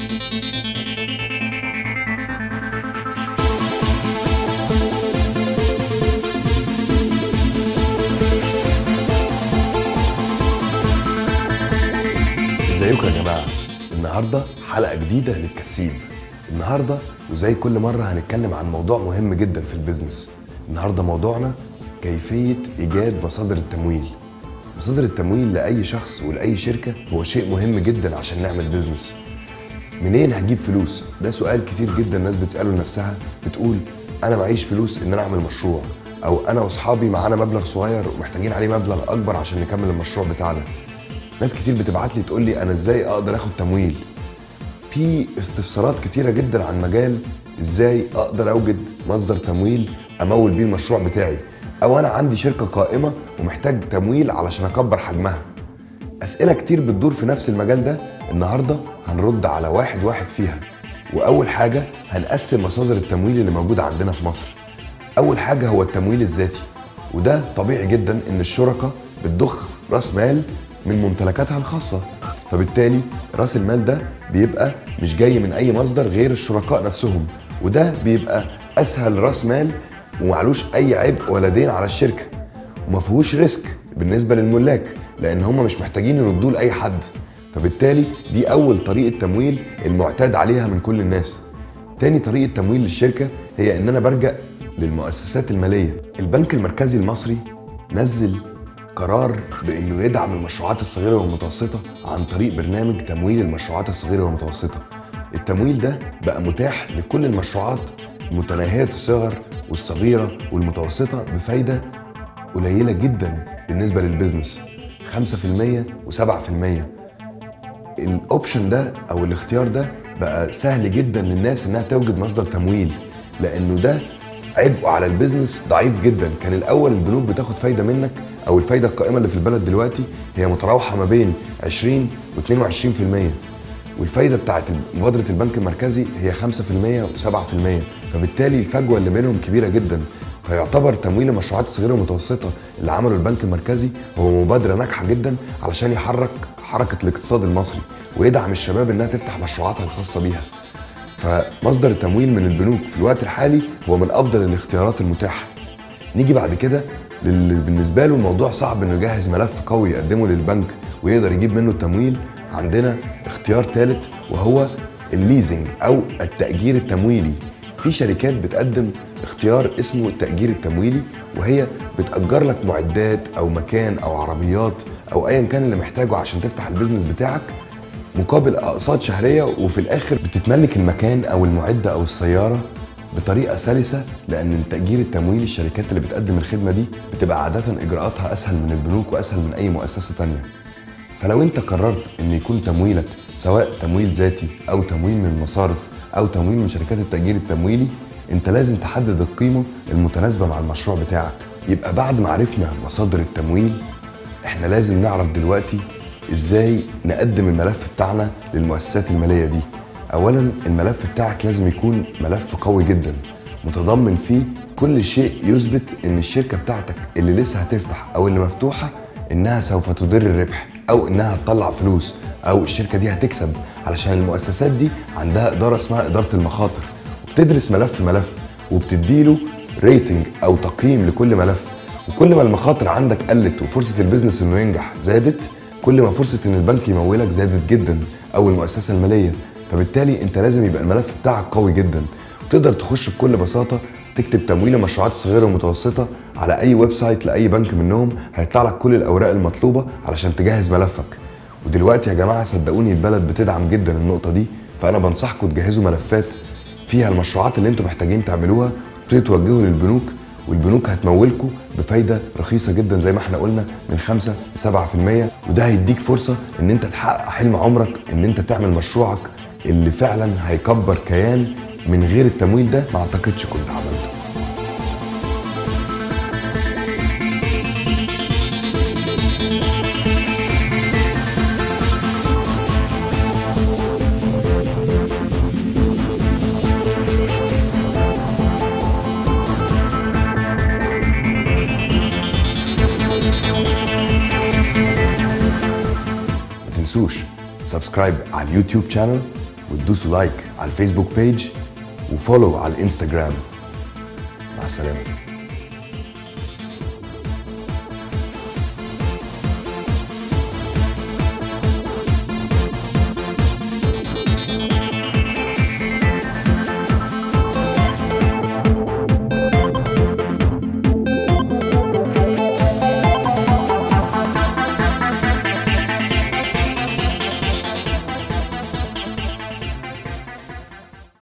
ازيكم يا جماعه النهارده حلقه جديده للكسيب النهارده وزي كل مره هنتكلم عن موضوع مهم جدا في البيزنس النهارده موضوعنا كيفيه ايجاد مصادر التمويل مصادر التمويل لاي شخص ولاي شركه هو شيء مهم جدا عشان نعمل بيزنس منين هجيب فلوس ده سؤال كتير جدا الناس بتساله لنفسها بتقول انا معيش فلوس ان انا اعمل مشروع او انا واصحابي معانا مبلغ صغير ومحتاجين عليه مبلغ اكبر عشان نكمل المشروع بتاعنا ناس كتير بتبعت لي تقول لي انا ازاي اقدر اخد تمويل في استفسارات كتيره جدا عن مجال ازاي اقدر اوجد مصدر تمويل امول بيه المشروع بتاعي او انا عندي شركه قائمه ومحتاج تمويل علشان اكبر حجمها اسئله كتير بتدور في نفس المجال ده النهارده هنرد على واحد واحد فيها واول حاجه هنقسم مصادر التمويل اللي موجوده عندنا في مصر اول حاجه هو التمويل الذاتي وده طبيعي جدا ان الشركه بتضخ راس مال من ممتلكاتها الخاصه فبالتالي راس المال ده بيبقى مش جاي من اي مصدر غير الشركاء نفسهم وده بيبقى اسهل راس مال ومعلوش اي عبء ولا دين على الشركه وما فيهوش ريسك بالنسبه للملاك لان هم مش محتاجين يردوه لاي حد فبالتالي دي اول طريقه تمويل المعتاد عليها من كل الناس تاني طريقه تمويل للشركه هي ان انا برجع للمؤسسات الماليه البنك المركزي المصري نزل قرار بانه يدعم المشروعات الصغيره والمتوسطه عن طريق برنامج تمويل المشروعات الصغيره والمتوسطه التمويل ده بقى متاح لكل المشروعات متناهيه الصغر والصغيره والمتوسطه بفايده قليله جدا بالنسبه للبيزنس 5% و7% الاوبشن ده او الاختيار ده بقى سهل جدا للناس انها توجد مصدر تمويل لانه ده عبء على البيزنس ضعيف جدا كان الاول البنوك بتاخد فايده منك او الفايده القائمه اللي في البلد دلوقتي هي متراوحه ما بين 20 و22% والفايده بتاعت مبادره البنك المركزي هي 5% و7% فبالتالي الفجوه اللي بينهم كبيره جدا فيعتبر تمويل المشروعات الصغيره والمتوسطه اللي عمله البنك المركزي هو مبادره ناجحه جدا علشان يحرك حركه الاقتصاد المصري ويدعم الشباب انها تفتح مشروعاتها الخاصه بيها فمصدر التمويل من البنوك في الوقت الحالي هو من افضل الاختيارات المتاحه نيجي بعد كده للي بالنسبه له الموضوع صعب انه يجهز ملف قوي يقدمه للبنك ويقدر يجيب منه التمويل عندنا اختيار ثالث وهو الليزنج او التاجير التمويلي في شركات بتقدم اختيار اسمه التاجير التمويلي وهي بتاجر لك معدات او مكان او عربيات او ايا كان اللي محتاجه عشان تفتح البيزنس بتاعك مقابل اقساط شهريه وفي الاخر بتتملك المكان او المعده او السياره بطريقه سلسه لان التاجير التمويلي الشركات اللي بتقدم الخدمه دي بتبقى عاده اجراءاتها اسهل من البنوك واسهل من اي مؤسسه تانية فلو انت قررت ان يكون تمويلك سواء تمويل ذاتي او تمويل من المصارف او تمويل من شركات التاجير التمويلي انت لازم تحدد القيمه المتناسبه مع المشروع بتاعك يبقى بعد ما عرفنا مصادر التمويل احنا لازم نعرف دلوقتي ازاي نقدم الملف بتاعنا للمؤسسات الماليه دي اولا الملف بتاعك لازم يكون ملف قوي جدا متضمن فيه كل شيء يثبت ان الشركه بتاعتك اللي لسه هتفتح او اللي مفتوحه انها سوف تدر الربح او انها هتطلع فلوس او الشركه دي هتكسب علشان المؤسسات دي عندها اداره اسمها اداره المخاطر وبتدرس ملف ملف وبتديله ريتنج او تقييم لكل ملف وكل ما المخاطر عندك قلت وفرصه البيزنس انه ينجح زادت كل ما فرصه ان البنك يمولك زادت جدا او المؤسسه الماليه فبالتالي انت لازم يبقى الملف بتاعك قوي جدا وتقدر تخش بكل بساطه تكتب تمويل المشروعات الصغيره والمتوسطه على اي ويب سايت لاي بنك منهم هيطلع لك كل الاوراق المطلوبه علشان تجهز ملفك ودلوقتي يا جماعه صدقوني البلد بتدعم جدا النقطه دي فانا بنصحكم تجهزوا ملفات فيها المشروعات اللي انتم محتاجين تعملوها وتبتدوا توجهوا للبنوك والبنوك هتمولكم بفايده رخيصه جدا زي ما احنا قلنا من 5 ل 7% وده هيديك فرصه ان انت تحقق حلم عمرك ان انت تعمل مشروعك اللي فعلا هيكبر كيان من غير التمويل ده ما اعتقدش كنت عملته ما تنسوش سبسكرايب على اليوتيوب شانل وتدوسوا لايك على الفيسبوك بيج وفولو على الانستجرام مع السلامه